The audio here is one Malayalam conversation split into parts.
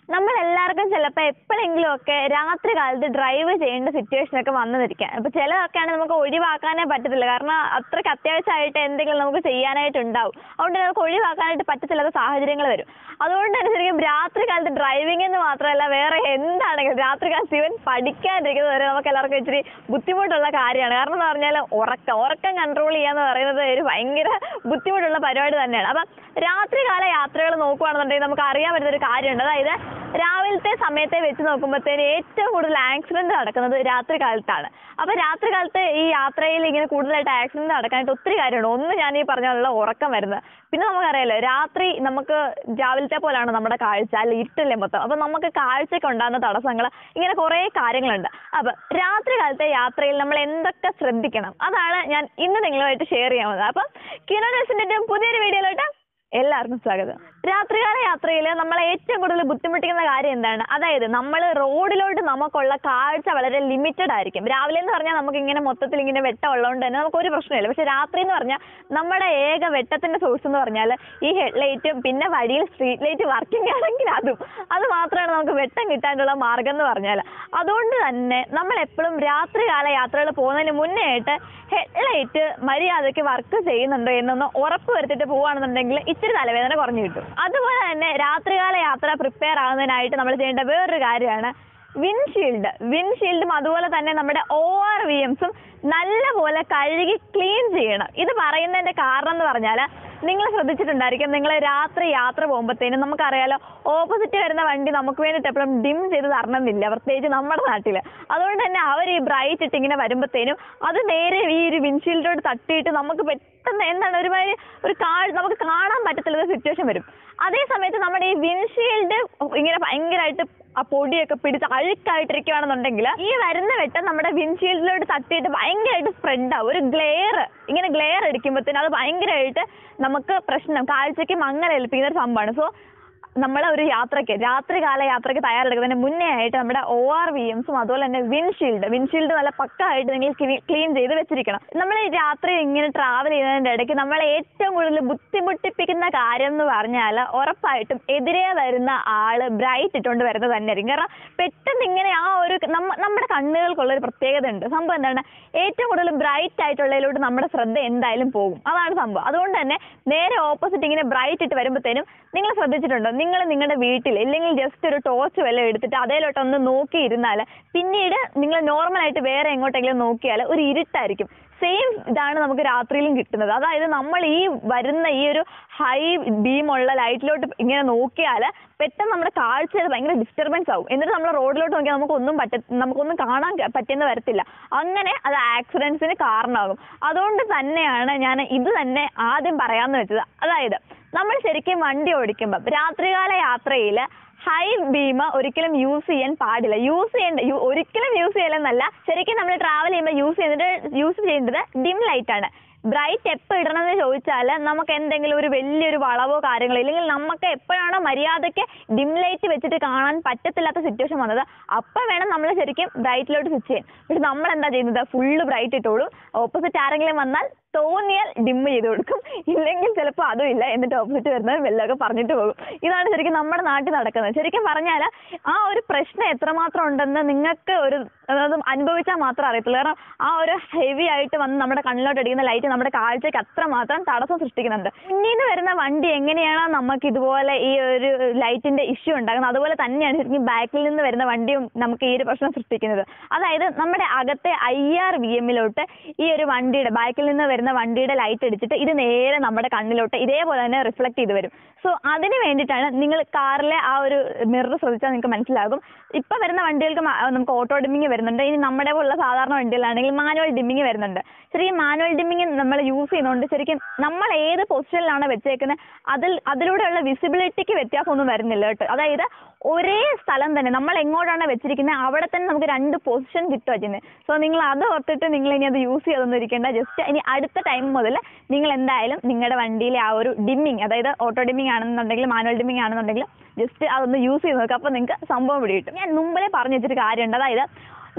നമ്മൾ എല്ലാവർക്കും ചിലപ്പോൾ എപ്പോഴെങ്കിലും ഒക്കെ രാത്രി കാലത്ത് ഡ്രൈവ് ചെയ്യേണ്ട സിറ്റുവേഷൻ ഒക്കെ വന്നിരിക്കാം ഇപ്പൊ ചിലതൊക്കെയാണ് നമുക്ക് ഒഴിവാക്കാനേ പറ്റത്തില്ല കാരണം അത്രയ്ക്ക് അത്യാവശ്യമായിട്ട് എന്തെങ്കിലും നമുക്ക് ചെയ്യാനായിട്ട് ഉണ്ടാവും അതുകൊണ്ട് നമുക്ക് ഒഴിവാക്കാനായിട്ട് പറ്റത്തില്ലാത്ത സാഹചര്യങ്ങൾ വരും അതുകൊണ്ട് തന്നെ ശരിക്കും രാത്രി കാലത്ത് ഡ്രൈവിംഗ് എന്ന് മാത്രമല്ല വേറെ എന്താണെങ്കിലും രാത്രി കാലത്ത് ഇവൻ പഠിക്കാതിരിക്കുന്നത് വരെ നമുക്ക് എല്ലാവർക്കും ഇച്ചിരി ബുദ്ധിമുട്ടുള്ള കാര്യമാണ് കാരണം എന്ന് പറഞ്ഞാൽ ഉറക്കം ഉറക്കം കൺട്രോൾ ചെയ്യാന്ന് പറയുന്നത് ഒരു ഭയങ്കര ബുദ്ധിമുട്ടുള്ള പരിപാടി തന്നെയാണ് അപ്പം രാത്രികാല യാത്രകൾ നോക്കുകയാണെന്നുണ്ടെങ്കിൽ നമുക്ക് അറിയാൻ പറ്റുന്ന ഒരു കാര്യമുണ്ട് അതായത് രാവിലത്തെ സമയത്തെ വെച്ച് നോക്കുമ്പോഴത്തേന് ഏറ്റവും കൂടുതൽ ആക്സിഡന്റ് നടക്കുന്നത് രാത്രി കാലത്താണ് അപ്പൊ രാത്രി കാലത്ത് ഈ യാത്രയിൽ ഇങ്ങനെ കൂടുതലായിട്ട് ആക്സിഡന്റ് നടക്കാനായിട്ട് ഒത്തിരി കാര്യമുണ്ട് ഒന്ന് ഞാൻ ഈ പറഞ്ഞ ഉറക്കം വരുന്നത് പിന്നെ നമുക്കറിയാലോ രാത്രി നമുക്ക് രാവിലത്തെ പോലാണ് നമ്മുടെ കാഴ്ച അല്ല ഇരുട്ടല്ലേ മൊത്തം അപ്പൊ നമുക്ക് കാഴ്ചയ്ക്ക് ഉണ്ടാകുന്ന തടസ്സങ്ങൾ ഇങ്ങനെ കുറേ കാര്യങ്ങളുണ്ട് അപ്പൊ രാത്രി കാലത്തെ യാത്രയിൽ നമ്മൾ എന്തൊക്കെ ശ്രദ്ധിക്കണം അതാണ് ഞാൻ ഇന്ന് നിങ്ങളുമായിട്ട് ഷെയർ ചെയ്യാൻ വന്നത് അപ്പം കിരണസിന്റെ പുതിയൊരു വീഡിയോയിലോട്ട് എല്ലാവർക്കും സ്വാഗതം രാത്രികാല യാത്രയിൽ നമ്മളെ ഏറ്റവും കൂടുതൽ ബുദ്ധിമുട്ടിക്കുന്ന കാര്യം എന്താണ് അതായത് നമ്മൾ റോഡിലോട്ട് നമുക്കുള്ള കാഴ്ച വളരെ ലിമിറ്റഡ് ആയിരിക്കും രാവിലെ എന്ന് പറഞ്ഞാൽ നമുക്ക് ഇങ്ങനെ മൊത്തത്തിൽ ഇങ്ങനെ വെട്ടം ഉള്ളതുകൊണ്ട് തന്നെ നമുക്ക് ഒരു പ്രശ്നമില്ല പക്ഷെ രാത്രി എന്ന് പറഞ്ഞാൽ നമ്മുടെ ഏക വെട്ടത്തിന്റെ സോഴ്സ് എന്ന് പറഞ്ഞാൽ ഈ ഹെഡ്ലൈറ്റും പിന്നെ വഴിയിൽ സ്ട്രീറ്റ് ലൈറ്റ് വർക്കിംഗ് ആണെങ്കിൽ അതും അത് മാത്രമാണ് നമുക്ക് വെട്ടം കിട്ടാനുള്ള മാർഗം എന്ന് പറഞ്ഞാൽ അതുകൊണ്ട് തന്നെ നമ്മൾ എപ്പോഴും രാത്രികാല യാത്രകൾ പോകുന്നതിന് മുന്നേ ആയിട്ട് ഹെഡ്ലൈറ്റ് മര്യാദയ്ക്ക് വർക്ക് ചെയ്യുന്നുണ്ടോ എന്നൊന്ന് ഉറപ്പ് വരുത്തിയിട്ട് പോവുകയാണെന്നുണ്ടെങ്കിൽ ഇച്ചിരി തലവേദന കുറഞ്ഞു കിട്ടും അതുപോലെ തന്നെ രാത്രികാല യാത്ര പ്രിപ്പയർ ആകുന്നതിനായിട്ട് നമ്മൾ ചെയ്യേണ്ട വേറൊരു കാര്യമാണ് വിൻഷീൽഡ് വിൻഷീൽഡും അതുപോലെ തന്നെ നമ്മുടെ ഒ ആർ വി എംസും നല്ലപോലെ കഴുകി ക്ലീൻ ചെയ്യണം ഇത് പറയുന്നതിന്റെ കാരണം എന്ന് പറഞ്ഞാൽ നിങ്ങൾ ശ്രദ്ധിച്ചിട്ടുണ്ടായിരിക്കും നിങ്ങൾ രാത്രി യാത്ര പോകുമ്പോഴത്തേനും നമുക്കറിയാലോ ഓപ്പോസിറ്റ് വരുന്ന വണ്ടി നമുക്ക് വേണ്ടിയിട്ട് എപ്പോഴും ഡിം ചെയ്ത് തരണമെന്നില്ല പ്രത്യേകിച്ച് നമ്മുടെ നാട്ടിൽ അതുകൊണ്ട് തന്നെ അവർ ഈ ബ്രൈറ്റ് ഇട്ട് ഇങ്ങനെ വരുമ്പോഴത്തേനും അത് നേരെ ഈ ഒരു വിൻഷീൽഡോട് തട്ടിയിട്ട് നമുക്ക് പെട്ടെന്ന് എന്താണ് ഒരുമാതിരി ഒരു കാ നമുക്ക് കാണാൻ പറ്റത്തില്ല സിറ്റുവേഷൻ വരും അതേ സമയത്ത് നമ്മുടെ ഈ വിൻഷീൽഡ് ഇങ്ങനെ ഭയങ്കരമായിട്ട് ആ പൊടിയൊക്കെ പിടിച്ച് അഴുക്കായിട്ടിരിക്കുകയാണെന്നുണ്ടെങ്കിൽ ഈ വരുന്ന വെട്ടം നമ്മുടെ വിൻഷീൽഡിലോട്ട് തട്ടിയിട്ട് ഭയങ്കരമായിട്ട് സ്പ്രെഡ് ആവും ഒരു ഗ്ലെയർ ഇങ്ങനെ ഗ്ലെയർ അടിക്കുമ്പോഴത്തേനും അത് ഭയങ്കരമായിട്ട് നമുക്ക് പ്രശ്നം കാഴ്ചയ്ക്ക് മങ്ങൽ ഏൽപ്പിക്കുന്ന ഒരു സംഭവമാണ് സോ നമ്മളെ ഒരു യാത്രയ്ക്ക് രാത്രികാല യാത്രയ്ക്ക് തയ്യാറെടുക്കുന്നതിന് മുന്നേ ആയിട്ട് നമ്മുടെ ഒ ആർ വി എംസും അതുപോലെ തന്നെ വിൻഷീൽഡ് വിൻഷീൽഡ് നല്ല പക്കായിട്ട് നിങ്ങൾ ക്ലീൻ ചെയ്ത് വെച്ചിരിക്കണം നമ്മൾ ഈ രാത്രി ഇങ്ങനെ ട്രാവൽ ചെയ്യുന്നതിന്റെ ഇടയ്ക്ക് നമ്മളെ ഏറ്റവും കൂടുതൽ ബുദ്ധിമുട്ടിപ്പിക്കുന്ന കാര്യം എന്ന് പറഞ്ഞാൽ ഉറപ്പായിട്ടും എതിരെ വരുന്ന ആള് ബ്രൈറ്റ് ഇട്ടുകൊണ്ട് വരുന്നത് തന്നെയായിരിക്കും കാരണം പെട്ടെന്ന് ഇങ്ങനെ ആ ഒരു നമ്മ നമ്മുടെ കണ്ണുകൾക്കുള്ള ഒരു പ്രത്യേകത ഉണ്ട് സംഭവം എന്താണ് ഏറ്റവും കൂടുതൽ ബ്രൈറ്റ് ആയിട്ടുള്ളതിലോട്ട് നമ്മുടെ ശ്രദ്ധ എന്തായാലും പോകും അതാണ് സംഭവം അതുകൊണ്ട് തന്നെ നേരെ ഓപ്പോസിറ്റ് ഇങ്ങനെ ബ്രൈറ്റ് ഇട്ട് വരുമ്പോഴത്തേനും നിങ്ങൾ ശ്രദ്ധിച്ചിട്ടുണ്ടോ നിങ്ങൾ നിങ്ങളുടെ വീട്ടിൽ ഇല്ലെങ്കിൽ ജസ്റ്റ് ഒരു ടോർച്ച് വല്ലതും എടുത്തിട്ട് അതേലോട്ടൊന്ന് നോക്കിയിരുന്നാൽ പിന്നീട് നിങ്ങൾ നോർമലായിട്ട് വേറെ എങ്ങോട്ടെങ്കിലും നോക്കിയാൽ ഒരു ഇരുട്ടായിരിക്കും സെയിം ഇതാണ് നമുക്ക് രാത്രിയിലും കിട്ടുന്നത് അതായത് നമ്മൾ ഈ വരുന്ന ഈ ഒരു ഹൈ ബീമുള്ള ലൈറ്റിലോട്ട് ഇങ്ങനെ നോക്കിയാൽ പെട്ടെന്ന് നമ്മുടെ കാഴ്ചയിൽ ഭയങ്കര ഡിസ്റ്റർബൻസ് ആവും എന്നിട്ട് നമ്മൾ റോഡിലോട്ട് നോക്കിയാൽ നമുക്കൊന്നും പറ്റ നമുക്കൊന്നും കാണാൻ പറ്റുന്ന വരത്തില്ല അങ്ങനെ അത് ആക്സിഡൻസിന് കാരണമാകും അതുകൊണ്ട് തന്നെയാണ് ഞാൻ ഇത് തന്നെ ആദ്യം പറയാമെന്ന് വെച്ചത് അതായത് നമ്മൾ ശരിക്കും വണ്ടി ഓടിക്കുമ്പോൾ രാത്രികാല യാത്രയിൽ ഹൈ ബീം ഒരിക്കലും യൂസ് ചെയ്യാൻ പാടില്ല യൂസ് ചെയ്യേണ്ട യു- ഒരിക്കലും യൂസ് ചെയ്യലെന്നല്ല ശരിക്കും നമ്മൾ ട്രാവൽ ചെയ്യുമ്പോൾ യൂസ് ചെയ്തിട്ട് യൂസ് ചെയ്യേണ്ടത് ഡിം ലൈറ്റ് ആണ് ബ്രൈറ്റ് എപ്പോൾ ഇടണം എന്ന് ചോദിച്ചാൽ നമുക്ക് എന്തെങ്കിലും ഒരു വലിയൊരു വളവോ കാര്യങ്ങളോ ഇല്ലെങ്കിൽ നമുക്ക് എപ്പോഴാണോ മര്യാദയ്ക്ക് ഡിം ലൈറ്റ് വെച്ചിട്ട് കാണാൻ പറ്റത്തില്ലാത്ത സിറ്റുവേഷൻ വന്നത് അപ്പം വേണം നമ്മൾ ശരിക്കും ബ്രൈറ്റിലോട്ട് സ്വിച്ച് ചെയ്യാൻ പക്ഷെ നമ്മൾ എന്താ ചെയ്യുന്നത് ഫുള്ള് ബ്രൈറ്റ് ഇട്ടോളും ഓപ്പോസിറ്റ് ആരെങ്കിലും വന്നാൽ തോന്നിയാൽ ഡിം ചെയ്ത് കൊടുക്കും ഇല്ലെങ്കിൽ ചിലപ്പോൾ അതും ഇല്ല എന്നിട്ട് ഓപ്പോസിറ്റ് വരുന്നത് വെല്ലമൊക്കെ പറഞ്ഞിട്ട് പോകും ഇതാണ് ശരിക്കും നമ്മുടെ നാട്ടിൽ നടക്കുന്നത് ശരിക്കും പറഞ്ഞാൽ ആ ഒരു പ്രശ്നം എത്രമാത്രം ഉണ്ടെന്ന് നിങ്ങൾക്ക് ഒരു അത് അനുഭവിച്ചാൽ മാത്രം അറിയത്തുള്ളൂ കാരണം ആ ഒരു ഹെവി ആയിട്ട് വന്ന് നമ്മുടെ കണ്ണിലോട്ട് അടിക്കുന്ന ലൈറ്റ് നമ്മുടെ കാഴ്ചയ്ക്ക് അത്രമാത്രം തടസ്സം സൃഷ്ടിക്കുന്നുണ്ട് മുന്നിൽ നിന്ന് വരുന്ന വണ്ടി എങ്ങനെയാണോ നമുക്ക് ഇതുപോലെ ഈ ഒരു ലൈറ്റിന്റെ ഇഷ്യൂ ഉണ്ടാകുന്നത് അതുപോലെ തന്നെയാണ് ശരിക്കും ബാക്കിൽ നിന്ന് വരുന്ന വണ്ടിയും നമുക്ക് ഈ ഒരു പ്രശ്നം സൃഷ്ടിക്കുന്നത് അതായത് നമ്മുടെ അകത്തെ ഐ ആർ വി എമ്മിലോട്ട് ഈ ഒരു വണ്ടിയുടെ ബാക്കിൽ നിന്ന് വരുന്ന വണ്ടിയുടെ ലൈറ്റ് അടിച്ചിട്ട് ഇത് നേരെ നമ്മുടെ കണ്ണിലോട്ട് ഇതേപോലെ തന്നെ റിഫ്ലക്ട് ചെയ്ത് വരും സോ അതിന് വേണ്ടിയിട്ടാണ് നിങ്ങൾ കാറിലെ ആ ഒരു മിറർ ശ്രദ്ധിച്ചാൽ നിങ്ങൾക്ക് മനസ്സിലാകും ഇപ്പൊ വരുന്ന വണ്ടികൾക്ക് മ- നമുക്ക് ഓട്ടോ ഡിമ്മിങ് വരുന്നുണ്ട് ഇനി നമ്മുടെ പോലുള്ള സാധാരണ വണ്ടികളാണെങ്കിൽ മാനുവൽ ഡിമ്മിങ് വരുന്നുണ്ട് ശരിക്കും മാനുവൽ ഡിമ്മിങ് നമ്മൾ യൂസ് ചെയ്യുന്നതുകൊണ്ട് ശരിക്കും നമ്മൾ ഏത് പൊസിഷനിലാണ് വെച്ചേക്കുന്നത് അതിൽ അതിലൂടെയുള്ള വിസിബിലിറ്റിക്ക് വ്യത്യാസമൊന്നും വരുന്നില്ല കേട്ടോ അതായത് ഒരേ സ്ഥലം തന്നെ നമ്മൾ എങ്ങോട്ടാണ് വെച്ചിരിക്കുന്നത് അവിടെ തന്നെ നമുക്ക് രണ്ട് പൊസിഷൻ കിട്ടുക ചെയ്യുന്നത് സോ നിങ്ങൾ അത് ഓർത്തിട്ട് നിങ്ങൾ ഇനി അത് യൂസ് ചെയ്തൊന്നും ഇരിക്കേണ്ട ജസ്റ്റ് ഇനി അടുത്ത ടൈം മുതൽ നിങ്ങൾ എന്തായാലും നിങ്ങളുടെ വണ്ടിയിലെ ആ ഒരു ഡിമ്മിങ് അതായത് ഓട്ടോ ഡിമ്മിങ് ആണെന്നുണ്ടെങ്കിൽ മാനുവൽ ഡിമ്മിങ് ആണെന്നുണ്ടെങ്കിൽ ജസ്റ്റ് അതൊന്ന് യൂസ് ചെയ്ത് നോക്കുക അപ്പോൾ നിങ്ങൾക്ക് സംഭവം പിടി കിട്ടും ഞാൻ മുമ്പിലേ പറഞ്ഞു വെച്ചൊരു കാര്യമുണ്ട് അതായത്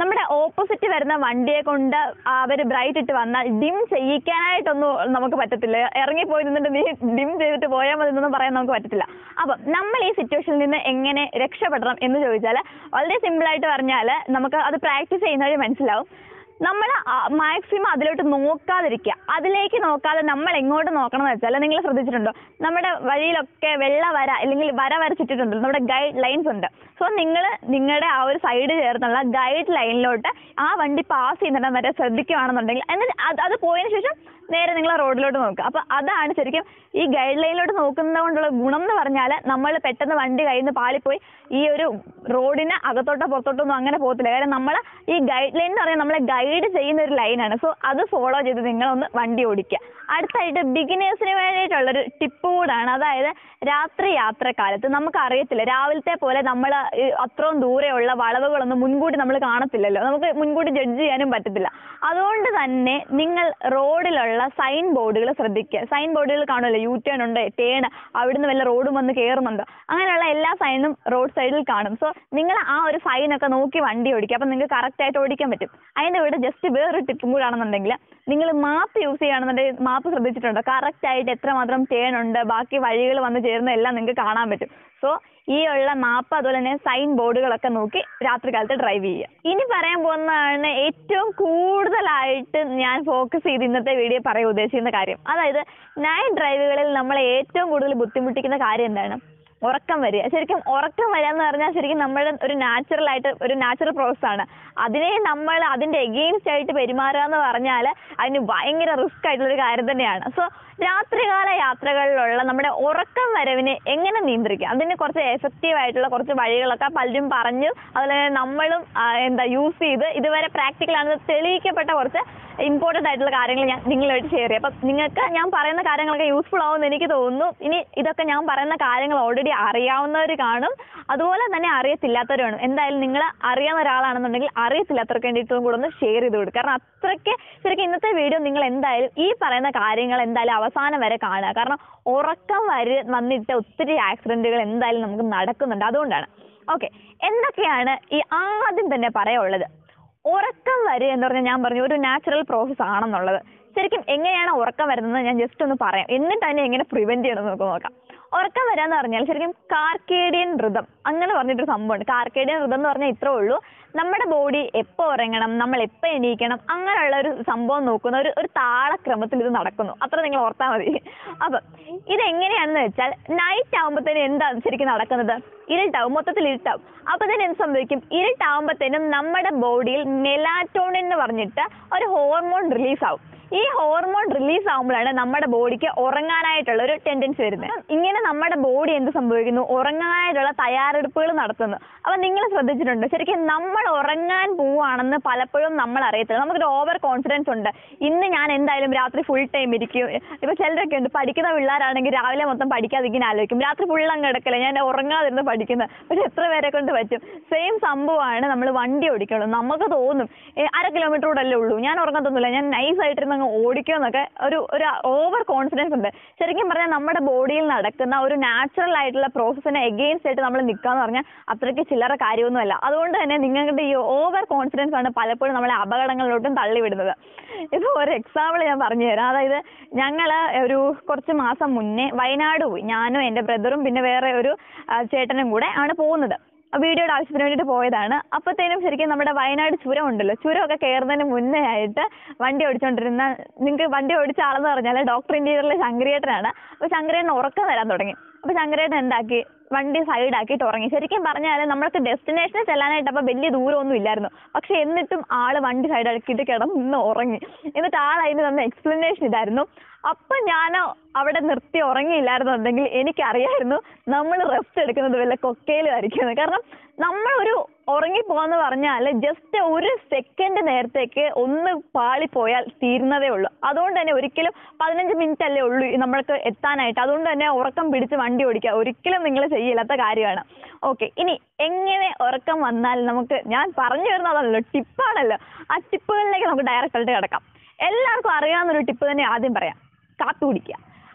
നമ്മുടെ ഓപ്പോസിറ്റ് വരുന്ന വണ്ടിയെ കൊണ്ട് അവർ ബ്രൈറ്റ് ഇട്ട് വന്നാൽ ഡിം ചെയ്യിക്കാനായിട്ടൊന്നും നമുക്ക് പറ്റത്തില്ല ഇറങ്ങിപ്പോയി നിന്നിട്ട് നീ ഡിം ചെയ്തിട്ട് പോയാൽ മതി എന്നൊന്നും പറയാൻ നമുക്ക് പറ്റത്തില്ല അപ്പം നമ്മൾ ഈ സിറ്റുവേഷനിൽ നിന്ന് എങ്ങനെ രക്ഷപ്പെടണം എന്ന് ചോദിച്ചാൽ വളരെ സിമ്പിൾ ആയിട്ട് പറഞ്ഞാൽ നമുക്ക് അത് പ്രാക്ടീസ് ചെയ്യുന്ന വഴി മനസ്സിലാവും നമ്മൾ മാക്സിമം അതിലോട്ട് നോക്കാതിരിക്കുക അതിലേക്ക് നോക്കാതെ നമ്മൾ എങ്ങോട്ട് നോക്കണം എന്ന് വെച്ചാൽ നിങ്ങൾ ശ്രദ്ധിച്ചിട്ടുണ്ടോ നമ്മുടെ വഴിയിലൊക്കെ വെള്ള വര അല്ലെങ്കിൽ വര വരച്ചിട്ടിട്ടുണ്ടല്ലോ നമ്മുടെ ഗൈഡ് ലൈൻസ് ഉണ്ട് സോ നിങ്ങൾ നിങ്ങളുടെ ആ ഒരു സൈഡ് ചേർന്നുള്ള ഗൈഡ് ലൈനിലോട്ട് ആ വണ്ടി പാസ് ചെയ്യുന്നിടം വരെ ശ്രദ്ധിക്കുകയാണെന്നുണ്ടെങ്കിൽ എന്നിട്ട് അത് അത് പോയതിന് ശേഷം നേരെ നിങ്ങൾ റോഡിലോട്ട് നോക്കുക അപ്പോൾ അതാണ് ശരിക്കും ഈ ഗൈഡ് ലൈനിലോട്ട് നോക്കുന്നത് കൊണ്ടുള്ള ഗുണം എന്ന് പറഞ്ഞാൽ നമ്മൾ പെട്ടെന്ന് വണ്ടി കയ്യിൽ നിന്ന് പാളിപ്പോയി ഈ ഒരു റോഡിന് അകത്തോട്ടോ പുറത്തോട്ടോ ഒന്നും അങ്ങനെ പോകത്തില്ല കാരണം നമ്മൾ ഈ ഗൈഡ് ലൈൻ എന്ന് പറഞ്ഞാൽ നമ്മളെ ഗൈഡ് ചെയ്യുന്ന ഒരു ലൈനാണ് സോ അത് ഫോളോ ചെയ്ത് നിങ്ങളൊന്ന് വണ്ടി ഓടിക്കുക അടുത്തായിട്ട് ബിഗിനേഴ്സിന് വേണ്ടിയിട്ടുള്ളൊരു ടിപ്പ് കൂടാണ് അതായത് രാത്രി യാത്രക്കാലത്ത് നമുക്ക് അറിയത്തില്ല രാവിലത്തെ പോലെ നമ്മൾ അത്രയും ദൂരെയുള്ള വളവുകളൊന്നും മുൻകൂട്ടി നമ്മൾ കാണത്തില്ലല്ലോ നമുക്ക് മുൻകൂട്ടി ജഡ്ജ് ചെയ്യാനും പറ്റത്തില്ല അതുകൊണ്ട് തന്നെ നിങ്ങൾ റോഡിലുള്ള സൈൻ ബോർഡുകൾ ശ്രദ്ധിക്കുക സൈൻ ബോർഡുകൾ കാണുമല്ലോ യു ടേൺ ഉണ്ട് ടേൺ അവിടുന്ന് വല്ല റോഡും വന്ന് കയറുന്നുണ്ടോ അങ്ങനെയുള്ള എല്ലാ സൈനും റോഡ് സൈഡിൽ കാണും സോ നിങ്ങൾ ആ ഒരു സൈനൊക്കെ നോക്കി വണ്ടി ഓടിക്കുക അപ്പം നിങ്ങൾക്ക് കറക്റ്റ് ആയിട്ട് ഓടിക്കാൻ പറ്റും അതിൻ്റെ കൂടെ ജസ്റ്റ് വേറൊരു ടിപ്പും കൂടാണെന്നുണ്ടെങ്കിൽ നിങ്ങൾ മാപ്പ് യൂസ് ചെയ്യുകയാണെന്നുണ്ടെങ്കിൽ മാപ്പ് ശ്രദ്ധിച്ചിട്ടുണ്ടോ കറക്റ്റ് ആയിട്ട് എത്രമാത്രം ടേൺ ഉണ്ട് ബാക്കി വഴികൾ വന്ന് ചേരുന്ന എല്ലാം നിങ്ങൾക്ക് കാണാൻ പറ്റും സോ ഈ ഉള്ള മാപ്പ് അതുപോലെ തന്നെ സൈൻ ബോർഡുകളൊക്കെ നോക്കി രാത്രികാലത്ത് ഡ്രൈവ് ചെയ്യുക ഇനി പറയാൻ പോകുന്നതാണ് ഏറ്റവും കൂടുതലായിട്ട് ഞാൻ ഫോക്കസ് ചെയ്ത് ഇന്നത്തെ വീഡിയോ പറയാൻ ഉദ്ദേശിക്കുന്ന കാര്യം അതായത് നൈറ്റ് ഡ്രൈവുകളിൽ നമ്മളെ ഏറ്റവും കൂടുതൽ ബുദ്ധിമുട്ടിക്കുന്ന കാര്യം എന്താണ് ഉറക്കം വരിക ശരിക്കും ഉറക്കം വരിക എന്ന് പറഞ്ഞാൽ ശരിക്കും നമ്മുടെ ഒരു നാച്ചുറൽ ആയിട്ട് ഒരു നാച്ചുറൽ പ്രോസസ് ആണ് അതിനെ നമ്മൾ അതിന്റെ എഗെയിൻസ്റ്റ് ആയിട്ട് പെരുമാറുക എന്ന് പറഞ്ഞാൽ അതിന് ഭയങ്കര റിസ്ക് ആയിട്ടുള്ള ഒരു കാര്യം തന്നെയാണ് സോ രാത്രികാല യാത്രകളിലുള്ള നമ്മുടെ ഉറക്കം വരവിനെ എങ്ങനെ നിയന്ത്രിക്കാം അതിന് കുറച്ച് എഫക്റ്റീവ് ആയിട്ടുള്ള കുറച്ച് വഴികളൊക്കെ പലരും പറഞ്ഞു അതുപോലെ തന്നെ നമ്മളും ആ, എന്താ യൂസ് ചെയ്ത് ഇതുവരെ പ്രാക്ടിക്കൽ ആണെന്ന് തെളിയിക്കപ്പെട്ട കുറച്ച് ഇമ്പോർട്ടൻ്റ് ആയിട്ടുള്ള കാര്യങ്ങൾ ഞാൻ നിങ്ങളുമായിട്ട് ഷെയർ ചെയ്യാം അപ്പം നിങ്ങൾക്ക് ഞാൻ പറയുന്ന കാര്യങ്ങളൊക്കെ യൂസ്ഫുൾ ആവുമെന്ന് എനിക്ക് തോന്നുന്നു ഇനി ഇതൊക്കെ ഞാൻ പറയുന്ന കാര്യങ്ങൾ ഓൾറെഡി അറിയാവുന്നവർ കാണും അതുപോലെ തന്നെ അറിയത്തില്ലാത്തവർ കാണും എന്തായാലും നിങ്ങൾ അറിയാവുന്ന ഒരാളാണെന്നുണ്ടെങ്കിൽ അറിയത്തില്ലാത്തവർക്ക് വേണ്ടിയിട്ടും കൂടെ ഒന്ന് ഷെയർ ചെയ്ത് കൊടുക്കുക കാരണം അത്രയ്ക്ക് ശരിക്കും ഇന്നത്തെ വീഡിയോ നിങ്ങൾ എന്തായാലും ഈ പറയുന്ന കാര്യങ്ങൾ എന്തായാലും അവസാനം വരെ കാണുക കാരണം ഉറക്കം വരെ വന്നിട്ട് ഒത്തിരി ആക്സിഡന്റുകൾ എന്തായാലും നമുക്ക് നടക്കുന്നുണ്ട് അതുകൊണ്ടാണ് ഓക്കെ എന്തൊക്കെയാണ് ഈ ആദ്യം തന്നെ പറയാനുള്ളത് ഉറക്കം വരിക എന്ന് പറഞ്ഞാൽ ഞാൻ പറഞ്ഞു ഒരു നാച്ചുറൽ പ്രോസസ്സ് ആണെന്നുള്ളത് ശരിക്കും എങ്ങനെയാണ് ഉറക്കം വരുന്നത് ഞാൻ ജസ്റ്റ് ഒന്ന് പറയാം എന്നിട്ട് അതിനെ എങ്ങനെ പ്രിവെന്റ് ചെയ്യണമെന്ന് നമുക്ക് നോക്കാം ഉറക്കം വരാന്ന് പറഞ്ഞാൽ ശരിക്കും കാർക്കേഡിയൻ ഋതം അങ്ങനെ പറഞ്ഞിട്ടൊരു സംഭവമുണ്ട് കാർക്കേഡിയൻ ഋതം എന്ന് പറഞ്ഞാൽ ഇത്രേ ഉള്ളൂ നമ്മുടെ ബോഡി എപ്പോൾ ഉറങ്ങണം നമ്മൾ എപ്പോൾ എണീക്കണം അങ്ങനെയുള്ള ഒരു സംഭവം നോക്കുന്ന ഒരു ഒരു താളക്രമത്തിൽ ഇത് നടക്കുന്നു അത്ര നിങ്ങൾ ഓർത്താൽ മതി അപ്പം ഇതെങ്ങനെയാണെന്ന് വെച്ചാൽ നൈറ്റ് ആകുമ്പോഴത്തേനും എന്താണ് ശരിക്കും നടക്കുന്നത് ഇരുട്ടാവും മൊത്തത്തിൽ ഇരുട്ടാവും അപ്പൊ തന്നെ എന്ത് സംഭവിക്കും ഇരുട്ടാവുമ്പോഴത്തേനും നമ്മുടെ ബോഡിയിൽ മെലാറ്റോണിൻ എന്ന് പറഞ്ഞിട്ട് ഒരു ഹോർമോൺ റിലീസ് ആവും ഈ ഹോർമോൺ റിലീസ് ആകുമ്പോഴാണ് നമ്മുടെ ബോഡിക്ക് ഉറങ്ങാനായിട്ടുള്ള ഒരു ടെൻഡൻസി വരുന്നത് ഇങ്ങനെ നമ്മുടെ ബോഡി എന്ത് സംഭവിക്കുന്നു ഉറങ്ങാനായിട്ടുള്ള തയ്യാറെടുപ്പുകൾ നടത്തുന്നു അപ്പൊ നിങ്ങൾ ശ്രദ്ധിച്ചിട്ടുണ്ട് ശരിക്കും നമ്മൾ ഉറങ്ങാൻ പോവുകയാണെന്ന് പലപ്പോഴും നമ്മൾ അറിയത്തില്ല നമുക്കൊരു ഓവർ കോൺഫിഡൻസ് ഉണ്ട് ഇന്ന് ഞാൻ എന്തായാലും രാത്രി ഫുൾ ടൈം ഇരിക്കും ഇപ്പൊ ചിലരൊക്കെ ഉണ്ട് പഠിക്കുന്ന പിള്ളേരാണെങ്കിൽ രാവിലെ മൊത്തം പഠിക്കാതെ ഇങ്ങനെ ആലോചിക്കും രാത്രി ഫുൾ അങ്ങ് കിടക്കില്ല ഞാൻ ഉറങ്ങാതിരുന്ന് പഠിക്കുന്നത് പക്ഷെ എത്ര പേരെ കൊണ്ട് പറ്റും സെയിം സംഭവമാണ് നമ്മൾ വണ്ടി ഓടിക്കുള്ളൂ നമുക്ക് തോന്നും ഏ, അര കിലോമീറ്റർ കൂടെ അല്ലേ ഉള്ളൂ ഞാൻ ഉറങ്ങത്തൊന്നുമില്ല ഞാൻ നൈസ് ആയിട്ടിരുന്ന് അങ്ങ് ഓടിക്കുമെന്നൊക്കെ ഒരു ഒരു ഓവർ കോൺഫിഡൻസ് ഉണ്ട് ശരിക്കും പറഞ്ഞാൽ നമ്മുടെ ബോഡിയിൽ നടക്കുന്ന ഒരു നാച്ചുറൽ ആയിട്ടുള്ള പ്രോസസ്സിനെ എഗെയിൻസ്റ്റ് ആയിട്ട് നമ്മൾ നിൽക്കാന്ന് പറഞ്ഞാൽ അത്രയ്ക്ക് ചില്ലറ കാര്യമൊന്നുമല്ല അതുകൊണ്ട് തന്നെ നിങ്ങളുടെ ഈ ഓവർ കോൺഫിഡൻസ് ആണ് പലപ്പോഴും നമ്മളെ അപകടങ്ങളിലോട്ടും തള്ളിവിടുന്നത് ഇത് ഒരു എക്സാമ്പിൾ ഞാൻ പറഞ്ഞു തരാം അതായത് ഞങ്ങൾ ഒരു കുറച്ച് മാസം മുന്നേ വയനാട് പോയി ഞാനും എൻ്റെ ബ്രദറും പിന്നെ വേറെ ഒരു ആ, ചേട്ടനും കൂടെ ആണ് പോകുന്നത് ആ വീഡിയോയുടെ ആവശ്യത്തിന് വേണ്ടിയിട്ട് പോയതാണ് അപ്പോഴത്തേനും ശരിക്കും നമ്മുടെ വയനാട് ചുരം ഉണ്ടല്ലോ ചുരമൊക്കെ കയറുന്നതിന് മുന്നേ ആയിട്ട് വണ്ടി ഓടിച്ചുകൊണ്ടിരുന്ന നിങ്ങൾക്ക് വണ്ടി ഓടിച്ച ആളെന്ന് പറഞ്ഞാൽ ഡോക്ടർ ഇന്റീരിയറിലെ ശങ്കരേട്ടനാണ് അപ്പോൾ ശങ്കരേട്ടൻ ഉറക്കം വരാൻ തുടങ്ങി അപ്പോൾ ശങ്കരേട്ടൻ എന്താക്കി വണ്ടി സൈഡ് ആക്കിയിട്ട് ഉറങ്ങി ശരിക്കും പറഞ്ഞാൽ നമ്മൾക്ക് ഡെസ്റ്റിനേഷനിൽ ചെല്ലാനായിട്ട് അപ്പോൾ വലിയ ദൂരമൊന്നും ഇല്ലായിരുന്നു പക്ഷെ എന്നിട്ടും ആള് വണ്ടി സൈഡ് ആക്കിയിട്ട് കിടന്ന് ഉറങ്ങി എന്നിട്ട് ആൾ അതിന് തന്ന എക്സ്പ്ലനേഷൻ ഇതായിരുന്നു അപ്പൊ ഞാൻ അവിടെ നിർത്തി ഉറങ്ങിയില്ലായിരുന്നുണ്ടെങ്കിൽ എനിക്കറിയായിരുന്നു നമ്മൾ റെസ്റ്റ് എടുക്കുന്നത് വല്ല കൊക്കയിലായിരിക്കും കാരണം നമ്മൾ ഒരു ഉറങ്ങിപ്പോന്ന് പറഞ്ഞാൽ ജസ്റ്റ് ഒരു സെക്കൻഡ് നേരത്തേക്ക് ഒന്ന് പാളിപ്പോയാൽ തീരുന്നതേ ഉള്ളൂ അതുകൊണ്ട് തന്നെ ഒരിക്കലും പതിനഞ്ച് മിനിറ്റ് അല്ലേ ഉള്ളൂ ഈ നമ്മൾക്ക് എത്താനായിട്ട് അതുകൊണ്ട് തന്നെ ഉറക്കം പിടിച്ച് വണ്ടി ഓടിക്കുക ഒരിക്കലും നിങ്ങൾ ചെയ്യില്ലാത്ത കാര്യമാണ് ഓക്കെ ഇനി എങ്ങനെ ഉറക്കം വന്നാൽ നമുക്ക് ഞാൻ പറഞ്ഞു വരുന്നതല്ലോ ടിപ്പാണല്ലോ ആ ടിപ്പുകളിലേക്ക് നമുക്ക് ഡയറക്റ്റ് ആയിട്ട് കിടക്കാം എല്ലാവർക്കും അറിയാവുന്ന ഒരു ടിപ്പ് തന്നെ ആദ്യം പറയാം കാപ്പി കുടിക്കുക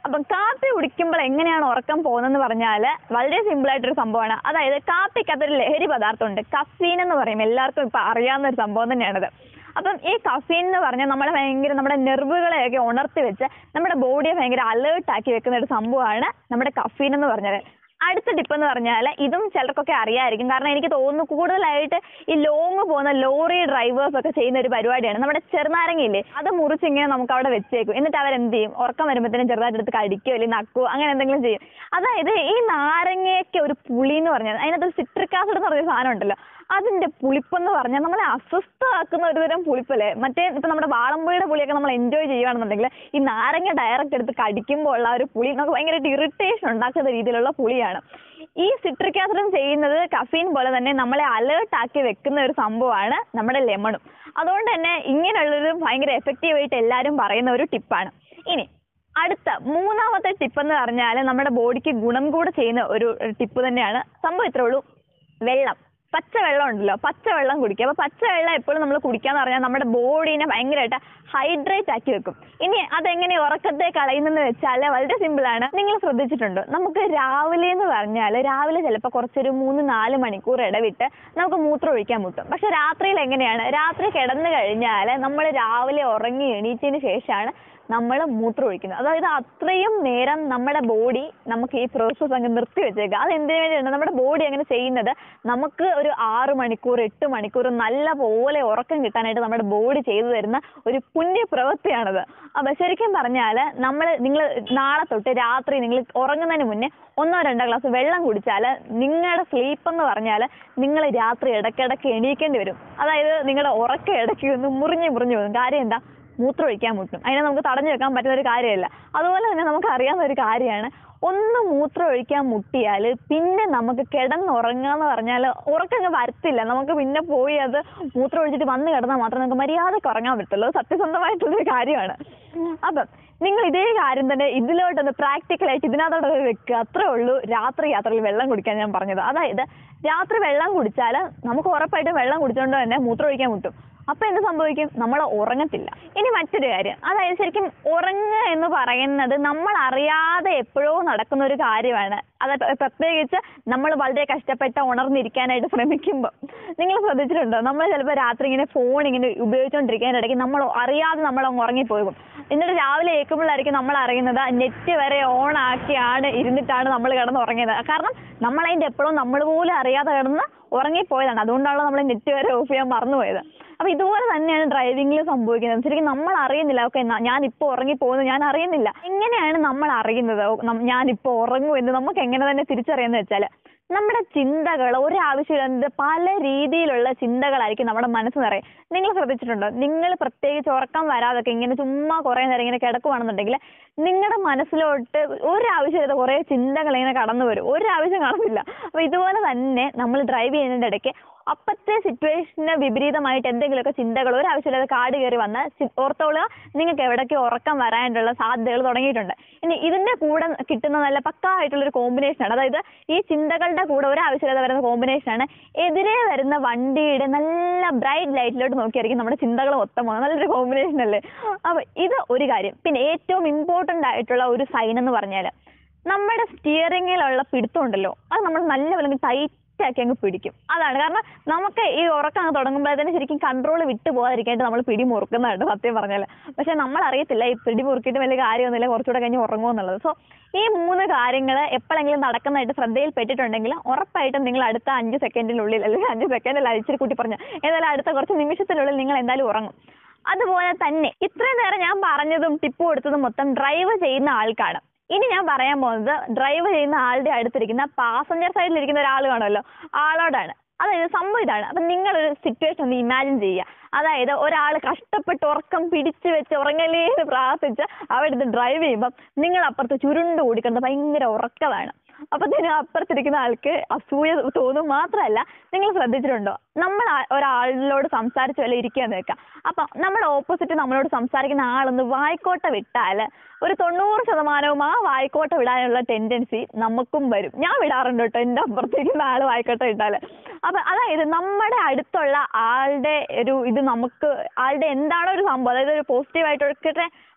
അപ്പം കാപ്പി കുടിക്കുമ്പോൾ എങ്ങനെയാണ് ഉറക്കം പോകുന്നതെന്ന് പറഞ്ഞാൽ വളരെ സിമ്പിൾ ആയിട്ടൊരു സംഭവമാണ് അതായത് കാപ്പിക്കകത്തൊരു ലഹരി പദാർത്ഥമുണ്ട് കഫീൻ എന്ന് പറയും എല്ലാവർക്കും ഇപ്പം അറിയാവുന്ന ഒരു സംഭവം തന്നെയാണത് അപ്പം ഈ കഫീൻ എന്ന് പറഞ്ഞാൽ നമ്മളെ ഭയങ്കര നമ്മുടെ നെർവുകളെയൊക്കെ ഉണർത്തി വെച്ച് നമ്മുടെ ബോഡിയെ ഭയങ്കര അലേർട്ട് ആക്കി വെക്കുന്ന ഒരു സംഭവമാണ് നമ്മുടെ കഫീൻ എന്ന് പറഞ്ഞത് അടുത്ത ടിപ്പ് എന്ന് പറഞ്ഞാൽ ഇതും ചിലർക്കൊക്കെ അറിയായിരിക്കും കാരണം എനിക്ക് തോന്നുന്നു കൂടുതലായിട്ട് ഈ ലോങ് പോകുന്ന ലോറി ഡ്രൈവേഴ്സ് ഒക്കെ ചെയ്യുന്ന ഒരു പരിപാടിയാണ് നമ്മുടെ ചെറുനാരങ്ങയില്ലേ അത് മുറിച്ച് ഇങ്ങനെ നമുക്ക് അവിടെ വെച്ചേക്കും എന്നിട്ട് അവർ എന്ത് ചെയ്യും ഉറക്കം വരുമ്പോഴത്തേനും ചെറുതായിട്ട് എടുത്ത് കടിക്കുകയോ അല്ലെങ്കിൽ നക്കുകയോ അങ്ങനെ എന്തെങ്കിലും ചെയ്യും അതായത് ഈ നാരങ്ങയൊക്കെ ഒരു പുളി എന്ന് പറഞ്ഞാൽ അതിനകത്ത് സിട്രിക് ആസിഡ് എന്ന് പറഞ്ഞ സാധനം ഉണ്ടല്ലോ അതിന്റെ പുളിപ്പെന്ന് പറഞ്ഞാൽ നമ്മളെ അസ്വസ്ഥമാക്കുന്ന ഒരു തരം പുളിപ്പല്ലേ മറ്റേ ഇപ്പൊ നമ്മുടെ വാളമ്പുളിയുടെ പുളിയൊക്കെ നമ്മൾ എൻജോയ് ചെയ്യുകയാണെന്നുണ്ടെങ്കിൽ ഈ നാരങ്ങ ഡയറക്റ്റ് എടുത്ത് കടിക്കുമ്പോൾ ഉള്ള ആ ഒരു പുളി നമുക്ക് ഭയങ്കരമായിട്ട് ഇറിറ്റേഷൻ ഉണ്ടാക്കുന്ന രീതിയിലുള്ള പുളിയാണ് ഈ സിട്രിക് ആസിഡും ചെയ്യുന്നത് കഫീൻ പോലെ തന്നെ നമ്മളെ അലേർട്ട് ആക്കി വെക്കുന്ന ഒരു സംഭവമാണ് നമ്മുടെ ലെമണും അതുകൊണ്ട് തന്നെ ഇങ്ങനെയുള്ളൊരു ഭയങ്കര എഫക്റ്റീവ് ആയിട്ട് എല്ലാവരും പറയുന്ന ഒരു ടിപ്പാണ് ഇനി അടുത്ത മൂന്നാമത്തെ ടിപ്പ് എന്ന് പറഞ്ഞാൽ നമ്മുടെ ബോഡിക്ക് ഗുണം കൂടെ ചെയ്യുന്ന ഒരു ടിപ്പ് തന്നെയാണ് സംഭവം ഇത്രേ ഉള്ളൂ വെള്ളം പച്ചവെള്ളം ഉണ്ടല്ലോ പച്ചവെള്ളം കുടിക്കുക അപ്പോൾ പച്ചവെള്ളം എപ്പോഴും നമ്മൾ കുടിക്കാന്ന് പറഞ്ഞാൽ നമ്മുടെ ബോഡീനെ ഭയങ്കരമായിട്ട് ഹൈഡ്രേറ്റ് ആക്കി വെക്കും ഇനി അതെങ്ങനെ ഉറക്കത്തെ കളയുന്നെന്ന് വെച്ചാൽ വളരെ സിമ്പിൾ ആണ് നിങ്ങൾ ശ്രദ്ധിച്ചിട്ടുണ്ടോ നമുക്ക് രാവിലെ എന്ന് പറഞ്ഞാൽ രാവിലെ ചിലപ്പോൾ കുറച്ചൊരു മൂന്ന് നാല് മണിക്കൂർ ഇടവിട്ട് നമുക്ക് മൂത്രം ഒഴിക്കാൻ മുട്ടും പക്ഷെ രാത്രിയിൽ എങ്ങനെയാണ് രാത്രി കിടന്നു കഴിഞ്ഞാൽ നമ്മൾ രാവിലെ ഉറങ്ങി എണീറ്റതിന് ശേഷമാണ് നമ്മൾ മൂത്രം ഒഴിക്കുന്നത് അതായത് അത്രയും നേരം നമ്മുടെ ബോഡി നമുക്ക് ഈ പ്രോസസ്സ് അങ്ങ് നിർത്തി വെച്ചേക്കുക അത് എന്തിനു വേണ്ടിയാണ് നമ്മുടെ ബോഡി അങ്ങനെ ചെയ്യുന്നത് നമുക്ക് ഒരു ആറ് മണിക്കൂർ എട്ട് മണിക്കൂർ നല്ല പോലെ ഉറക്കം കിട്ടാനായിട്ട് നമ്മുടെ ബോഡി ചെയ്തു തരുന്ന ഒരു പുണ്യ പ്രവൃത്തിയാണത് അപ്പൊ ശരിക്കും പറഞ്ഞാൽ നമ്മൾ നിങ്ങൾ നാളെ തൊട്ട് രാത്രി നിങ്ങൾ ഉറങ്ങുന്നതിന് മുന്നേ ഒന്നോ രണ്ടോ ഗ്ലാസ് വെള്ളം കുടിച്ചാൽ നിങ്ങളുടെ സ്ലീപ്പ് എന്ന് പറഞ്ഞാൽ നിങ്ങൾ രാത്രി ഇടയ്ക്കിടയ്ക്ക് എണീക്കേണ്ടി വരും അതായത് നിങ്ങളുടെ ഉറക്കം ഇടയ്ക്ക് ഒന്ന് മുറിഞ്ഞ് മുറിഞ്ഞു പോകും കാര്യം എന്താ മൂത്രം ഒഴിക്കാൻ മുട്ടും അതിനെ നമുക്ക് തടഞ്ഞു വെക്കാൻ പറ്റുന്ന ഒരു കാര്യമല്ല അതുപോലെ തന്നെ നമുക്ക് അറിയാവുന്ന ഒരു കാര്യമാണ് ഒന്ന് മൂത്രം ഒഴിക്കാൻ മുട്ടിയാൽ പിന്നെ നമുക്ക് കിടന്നുറങ്ങാന്ന് പറഞ്ഞാൽ ഉറക്കങ്ങ് വരത്തില്ല നമുക്ക് പിന്നെ പോയി അത് മൂത്രം ഒഴിച്ചിട്ട് വന്ന് കിടന്നാൽ മാത്രമേ നമുക്ക് മര്യാദക്ക് ഉറങ്ങാൻ പറ്റുള്ളൂ അത് സത്യസന്ധമായിട്ടുള്ളൊരു കാര്യമാണ് അപ്പം നിങ്ങൾ ഇതേ കാര്യം തന്നെ ഇതിലോട്ടൊന്ന് പ്രാക്ടിക്കലായിട്ട് ഇതിനകത്തോട്ട് വെക്കുക അത്രേ ഉള്ളൂ രാത്രി യാത്രയിൽ വെള്ളം കുടിക്കാൻ ഞാൻ പറഞ്ഞത് അതായത് രാത്രി വെള്ളം കുടിച്ചാൽ നമുക്ക് ഉറപ്പായിട്ടും വെള്ളം കുടിച്ചുകൊണ്ട് തന്നെ മൂത്രം ഒഴിക്കാൻ മുട്ടും അപ്പൊ എന്ത് സംഭവിക്കും നമ്മൾ ഉറങ്ങത്തില്ല ഇനി മറ്റൊരു കാര്യം അതായത് ശരിക്കും ഉറങ്ങുക എന്ന് പറയുന്നത് നമ്മൾ അറിയാതെ എപ്പോഴോ നടക്കുന്ന ഒരു കാര്യമാണ് അത് പ്ര- പ്രത്യേകിച്ച് നമ്മൾ വളരെ കഷ്ടപ്പെട്ട് ഉണർന്നിരിക്കാനായിട്ട് ശ്രമിക്കുമ്പോൾ നിങ്ങൾ ശ്രദ്ധിച്ചിട്ടുണ്ടോ നമ്മൾ ചിലപ്പോൾ രാത്രി ഇങ്ങനെ ഫോൺ ഇങ്ങനെ ഉപയോഗിച്ചുകൊണ്ടിരിക്കാനിടയ്ക്ക് നമ്മൾ അറിയാതെ നമ്മൾ അങ്ങ് ഉറങ്ങിപ്പോകും എന്നിട്ട് രാവിലെ ഏൽക്കുമ്പോഴായിരിക്കും നമ്മൾ അറിയുന്നത് നെറ്റ് വരെ ഓൺ ആക്കിയാണ് ഇരുന്നിട്ടാണ് നമ്മൾ കിടന്ന് ഉറങ്ങിയത് കാരണം നമ്മൾ അതിന്റെ എപ്പോഴും നമ്മൾ പോലും അറിയാതെ കിടന്ന് ഉറങ്ങിപ്പോയതാണ് അതുകൊണ്ടാണല്ലോ നമ്മൾ നെറ്റ് വരെ ഓഫ് ചെയ്യാൻ മറന്നുപോയത് അപ്പൊ ഇതുപോലെ തന്നെയാണ് ഡ്രൈവിംഗിൽ സംഭവിക്കുന്നത് ശരിക്കും നമ്മൾ അറിയുന്നില്ല ഓക്കെ ഞാൻ ഇപ്പൊ ഉറങ്ങി പോകുന്നത് ഞാൻ അറിയുന്നില്ല എങ്ങനെയാണ് നമ്മൾ അറിയുന്നത് ഓ, നം- ഞാൻ ഇപ്പൊ ഉറങ്ങും എന്ന് നമുക്ക് എങ്ങനെ തന്നെ തിരിച്ചറിയാന്ന് വെച്ചാല് നമ്മുടെ ചിന്തകൾ ഒരാവശ്യമില്ലാതെ പല രീതിയിലുള്ള ചിന്തകളായിരിക്കും നമ്മുടെ മനസ്സ് നിറയെ നിങ്ങൾ ശ്രദ്ധിച്ചിട്ടുണ്ടോ നിങ്ങൾ പ്രത്യേകിച്ച് ഉറക്കം വരാതൊക്കെ ഇങ്ങനെ ചുമ്മാ കുറെ നേരം ഇങ്ങനെ കിടക്കുവാണെന്നുണ്ടെങ്കിൽ നിങ്ങളുടെ മനസ്സിലോട്ട് ഒരാവശ്യമില്ലാതെ കുറെ ചിന്തകൾ ഇങ്ങനെ കടന്നു വരും ഒരാവശ്യം കാണുന്നില്ല അപ്പൊ ഇതുപോലെ തന്നെ നമ്മൾ ഡ്രൈവ് ചെയ്യുന്നതിന്റെ ഇടയ്ക്ക് അപ്പത്തെ സിറ്റുവേഷന് വിപരീതമായിട്ട് എന്തെങ്കിലുമൊക്കെ ചിന്തകൾ ഒരാവശ്യമില്ലാതെ കാട് കയറി വന്നാൽ ചി- ഓർത്തോളുക നിങ്ങൾക്ക് എവിടേക്ക് ഉറക്കം വരാനുള്ള സാധ്യതകൾ തുടങ്ങിയിട്ടുണ്ട് ഇനി ഇതിന്റെ കൂടെ കിട്ടുന്ന നല്ല പക്കായിട്ടുള്ള ഒരു കോമ്പിനേഷനാണ് അതായത് ഈ ചിന്തകളുടെ കൂടെ ഒരാവശ്യമില്ലാതെ വരുന്ന കോമ്പിനേഷനാണ് എതിരെ വരുന്ന വണ്ടിയുടെ നല്ല ബ്രൈറ്റ് ലൈറ്റിലോട്ട് നോക്കിയായിരിക്കും നമ്മുടെ ചിന്തകൾ മൊത്തം പോകുന്നത് നല്ലൊരു കോമ്പിനേഷൻ അല്ലേ അപ്പൊ ഇത് ഒരു കാര്യം പിന്നെ ഏറ്റവും ഇമ്പോർട്ടന്റ് ആയിട്ടുള്ള ഒരു സൈൻ എന്ന് പറഞ്ഞാൽ നമ്മുടെ സ്റ്റിയറിങ്ങിലുള്ള പിടുത്തം ഉണ്ടല്ലോ അത് നമ്മൾ നല്ലപോലെ ടൈറ്റ് ആക്കി അങ്ങ് പിടിക്കും അതാണ് കാരണം നമുക്ക് ഈ ഉറക്കം അങ്ങ് തുടങ്ങുമ്പോഴത്തേന് ശരിക്കും കൺട്രോൾ വിട്ടു പോകാതിരിക്കാനായിട്ട് നമ്മൾ പിടി മുറുക്കുന്നതാണ് സത്യം പറഞ്ഞാൽ പക്ഷെ നമ്മൾ അറിയത്തില്ല ഈ പിടി മുറുക്കിയിട്ട് വലിയ കാര്യമൊന്നുമില്ല കുറച്ചുകൂടെ കഴിഞ്ഞ് ഉറങ്ങുമെന്നുള്ളത് സോ ഈ മൂന്ന് കാര്യങ്ങൾ എപ്പോഴെങ്കിലും നടക്കുന്നതായിട്ട് ശ്രദ്ധയിൽപ്പെട്ടിട്ടുണ്ടെങ്കിൽ ഉറപ്പായിട്ടും നിങ്ങൾ അടുത്ത അഞ്ച് സെക്കൻഡിനുള്ളിൽ അല്ലെങ്കിൽ അഞ്ച് സെക്കൻഡിൽ ഇച്ചിരി കൂട്ടി പറഞ്ഞു ഏതായാലും അടുത്ത കുറച്ച് നിമിഷത്തിനുള്ളിൽ നിങ്ങൾ എന്തായാലും ഉറങ്ങും അതുപോലെ തന്നെ ഇത്രയും നേരം ഞാൻ പറഞ്ഞതും ടിപ്പ് കൊടുത്തതും മൊത്തം ഡ്രൈവ് ചെയ്യുന്ന ആൾക്കാണ് ഇനി ഞാൻ പറയാൻ പോകുന്നത് ഡ്രൈവ് ചെയ്യുന്ന ആളുടെ അടുത്തിരിക്കുന്ന പാസഞ്ചർ സൈഡിൽ ഇരിക്കുന്ന ഒരാൾ കാണുമല്ലോ ആളോടാണ് അതായത് സംഭവം ഇതാണ് അപ്പൊ നിങ്ങളൊരു സിറ്റുവേഷൻ ഒന്ന് ഇമാജിൻ ചെയ്യുക അതായത് ഒരാൾ കഷ്ടപ്പെട്ട് ഉറക്കം പിടിച്ചു വെച്ച് ഉറങ്ങലേ എന്ന് പ്രാർത്ഥിച്ച് അവിടെ ഇത് ഡ്രൈവ് ചെയ്യുമ്പം നിങ്ങൾ അപ്പുറത്ത് ചുരുണ്ട് കൂടിക്കുന്നത് ഭയങ്കര ഉറക്കമാണ് അപ്പത്തേനും അപ്പുറത്തിരിക്കുന്ന ആൾക്ക് അസൂയ തോന്നും മാത്രമല്ല നിങ്ങൾ ശ്രദ്ധിച്ചിട്ടുണ്ടോ നമ്മൾ ആ- ഒരാളിനോട് സംസാരിച്ച് വല്ല ഇരിക്കുകയെന്ന് വെക്കാം അപ്പൊ നമ്മുടെ ഓപ്പോസിറ്റ് നമ്മളോട് സംസാരിക്കുന്ന ആളൊന്ന് വായ്ക്കോട്ട വിട്ടാൽ ഒരു തൊണ്ണൂറ് ശതമാനവും ആ വായ്ക്കോട്ട വിടാനുള്ള ടെൻഡൻസി നമുക്കും വരും ഞാൻ വിടാറുണ്ട് കേട്ടോ എൻ്റെ അപ്പുറത്തിരിക്കുന്ന ആൾ വായ്ക്കോട്ട വിട്ടാൽ അപ്പൊ അതായത് നമ്മുടെ അടുത്തുള്ള ആളുടെ ഒരു ഇത് നമുക്ക് ആളുടെ എന്താണോ ഒരു സംഭവം അതായത് ഒരു പോസിറ്റീവ് ആയിട്ടൊക്കെ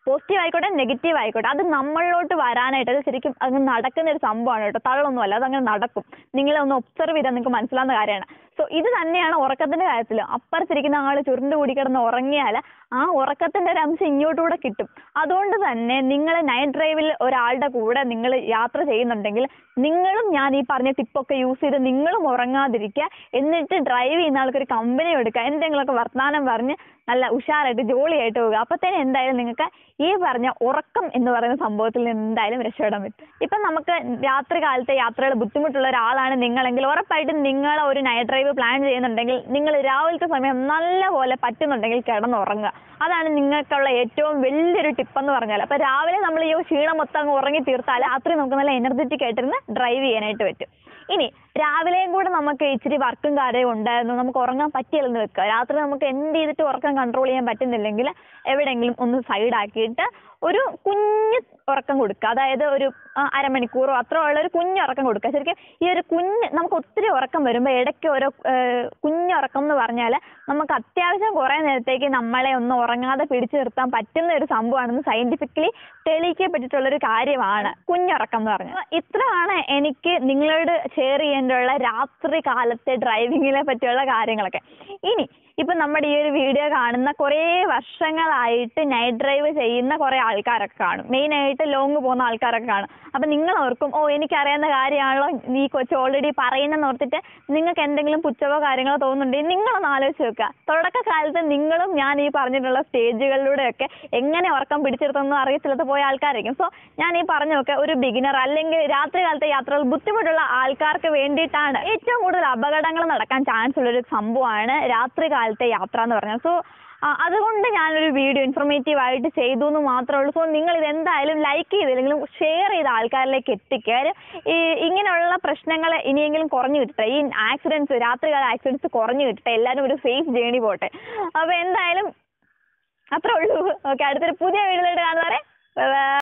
പോസിറ്റീവ് ആയിക്കോട്ടെ നെഗറ്റീവ് ആയിക്കോട്ടെ അത് നമ്മളിലോട്ട് വരാനായിട്ട് അത് ശരിക്കും അങ്ങ് നടക്കുന്ന ഒരു സംഭവമാണ് കേട്ടോ തള്ളൊന്നുമല്ല അതങ്ങനെ നടക്കും നിങ്ങളെ ഒന്ന് ഒബ്സർവ് ചെയ്താൽ നിങ്ങൾക്ക് മനസ്സിലാവുന്ന കാര്യമാണ് സോ ഇത് തന്നെയാണ് ഉറക്കത്തിന്റെ കാര്യത്തിൽ അപ്പുറത്തിരിക്കുന്ന ആൾ ചുരുണ്ട് കൂടി കിടന്ന് ഉറങ്ങിയാൽ ആ ഉറക്കത്തിന്റെ ഒരു അംശം ഇങ്ങോട്ടുകൂടെ കിട്ടും അതുകൊണ്ട് തന്നെ നിങ്ങൾ നൈറ്റ് ഡ്രൈവിൽ ഒരാളുടെ കൂടെ നിങ്ങൾ യാത്ര ചെയ്യുന്നുണ്ടെങ്കിൽ നിങ്ങളും ഞാൻ ഈ പറഞ്ഞ ടിപ്പൊക്കെ യൂസ് ചെയ്ത് നിങ്ങളും ഉറങ്ങാതിരിക്കുക എന്നിട്ട് ഡ്രൈവ് ചെയ്യുന്ന ആൾക്കൊരു കമ്പനി എടുക്കുക എന്തെങ്കിലുമൊക്കെ വർത്തമാനം പറഞ്ഞ് നല്ല ഉഷാറായിട്ട് ജോളിയായിട്ട് പോവുക അപ്പത്തേനും എന്തായാലും നിങ്ങൾക്ക് ഈ പറഞ്ഞ ഉറക്കം എന്ന് പറയുന്ന സംഭവത്തിൽ നിന്ന് എന്തായാലും രക്ഷപ്പെടാൻ പറ്റും ഇപ്പം നമുക്ക് രാത്രി കാലത്തെ യാത്രകൾ ബുദ്ധിമുട്ടുള്ള ഒരാളാണ് നിങ്ങളെങ്കിൽ ഉറപ്പായിട്ടും നിങ്ങൾ ഒരു നൈറ്റ് ഡ്രൈവ് പ്ലാൻ ചെയ്യുന്നുണ്ടെങ്കിൽ നിങ്ങൾ രാവിലത്തെ സമയം നല്ലപോലെ പറ്റുന്നുണ്ടെങ്കിൽ കിടന്നുറങ്ങുക അതാണ് നിങ്ങൾക്കുള്ള ഏറ്റവും വലിയൊരു ടിപ്പ് എന്ന് പറഞ്ഞാൽ അപ്പൊ രാവിലെ നമ്മൾ ഈ ക്ഷീണം മൊത്തം അങ്ങ് ഉറങ്ങി തീർത്താൽ രാത്രി നമുക്ക് നല്ല എനർജറ്റിക് ആയിട്ടിരുന്ന് ഡ്രൈവ് ചെയ്യാനായിട്ട് പറ്റും ഇനി രാവിലെയും കൂടെ നമുക്ക് ഇച്ചിരി വർക്കും കാര്യവും ഉണ്ടായിരുന്നു നമുക്ക് ഉറങ്ങാൻ പറ്റിയില്ലെന്ന് വെക്കുക രാത്രി നമുക്ക് എന്ത് ചെയ്തിട്ട് ഉറക്കം കൺട്രോൾ ചെയ്യാൻ പറ്റുന്നില്ലെങ്കിൽ എവിടെയെങ്കിലും ഒന്ന് സൈഡ് ആക്കിയിട്ട് ഒരു കുഞ്ഞ് ഉറക്കം കൊടുക്കുക അതായത് ഒരു ആ, അരമണിക്കൂറോ അത്ര ഉള്ള ഒരു കുഞ്ഞ് ഉറക്കം കൊടുക്കുക ശരിക്കും ഈ ഒരു കുഞ്ഞ് നമുക്ക് ഒത്തിരി ഉറക്കം വരുമ്പോൾ ഇടയ്ക്ക് ഓരോ ഏഹ്, കുഞ്ഞുറക്കം എന്ന് പറഞ്ഞാൽ നമുക്ക് അത്യാവശ്യം കുറേ നേരത്തേക്ക് നമ്മളെ ഒന്ന് ഉറങ്ങാതെ പിടിച്ചു നിർത്താൻ പറ്റുന്ന ഒരു സംഭവമാണെന്ന് സയന്റിഫിക്കലി തെളിയിക്കപ്പെട്ടിട്ടുള്ള ഒരു കാര്യമാണ് കുഞ്ഞുറക്കം എന്ന് പറഞ്ഞാൽ അപ്പൊ ഇത്രയാണ് എനിക്ക് നിങ്ങളോട് ഷെയർ ചെയ്യേണ്ടുള്ള രാത്രി കാലത്തെ ഡ്രൈവിങ്ങിനെ പറ്റിയുള്ള കാര്യങ്ങളൊക്കെ ഇനി ഇപ്പൊ നമ്മുടെ ഈ ഒരു വീഡിയോ കാണുന്ന കുറേ വർഷങ്ങളായിട്ട് നൈറ്റ് ഡ്രൈവ് ചെയ്യുന്ന കുറെ ആൾക്കാരൊക്കെ കാണും മെയിൻ ആയിട്ട് ലോങ് പോകുന്ന ആൾക്കാരൊക്കെ കാണും അപ്പൊ നിങ്ങൾ ഓർക്കും ഓ എനിക്കറിയാവുന്ന കാര്യമാണല്ലോ ഈ കൊച്ചു ഓൾറെഡി പറയുന്നെന്ന് ഓർത്തിട്ട് നിങ്ങൾക്ക് എന്തെങ്കിലും പുച്ഛവോ കാര്യങ്ങളോ തോന്നുന്നുണ്ടെങ്കിൽ നിങ്ങളൊന്ന് ആലോചിച്ച് വെക്കുക തുടക്കകാലത്ത് നിങ്ങളും ഞാൻ ഈ പറഞ്ഞിട്ടുള്ള സ്റ്റേജുകളിലൂടെയൊക്കെ എങ്ങനെ ഉറക്കം പിടിച്ചെടുത്തൊന്നും അറിയത്തില്ലാത്ത പോയ ആൾക്കാരായിരിക്കും സോ ഞാൻ ഈ പറഞ്ഞൊക്കെ ഒരു ബിഗിനർ അല്ലെങ്കിൽ രാത്രി കാലത്തെ യാത്രകൾ ബുദ്ധിമുട്ടുള്ള ആൾക്കാർക്ക് വേണ്ടിയിട്ടാണ് ഏറ്റവും കൂടുതൽ അപകടങ്ങൾ നടക്കാൻ ചാൻസ് ഉള്ള ഒരു സംഭവമാണ് രാത്രി കാലത്തെ യാത്ര എന്ന് പറഞ്ഞാൽ സോ അതുകൊണ്ട് ഞാനൊരു വീഡിയോ ഇൻഫർമേറ്റീവ് ആയിട്ട് ചെയ്തു എന്ന് മാത്രമേ ഉള്ളൂ സോ നിങ്ങൾ ഇത് എന്തായാലും ലൈക്ക് ചെയ്തില്ലെങ്കിലും ഷെയർ ചെയ്ത ആൾക്കാരിലേക്ക് എത്തിക്കുക കാര്യം ഈ ഇങ്ങനെയുള്ള പ്രശ്നങ്ങൾ ഇനിയെങ്കിലും കുറഞ്ഞു കിട്ടട്ടെ ഈ ആക്സിഡൻസ് രാത്രികാല ആക്സിഡൻസ് കുറഞ്ഞു കിട്ടട്ടെ എല്ലാവരും ഒരു സേഫ് ജേണി പോട്ടെ അപ്പോൾ എന്തായാലും അത്രേ ഉള്ളൂ ഓക്കെ അടുത്തൊരു പുതിയ വീഡിയോയിലോട്ട് കാണുന്നവരെ ബൈ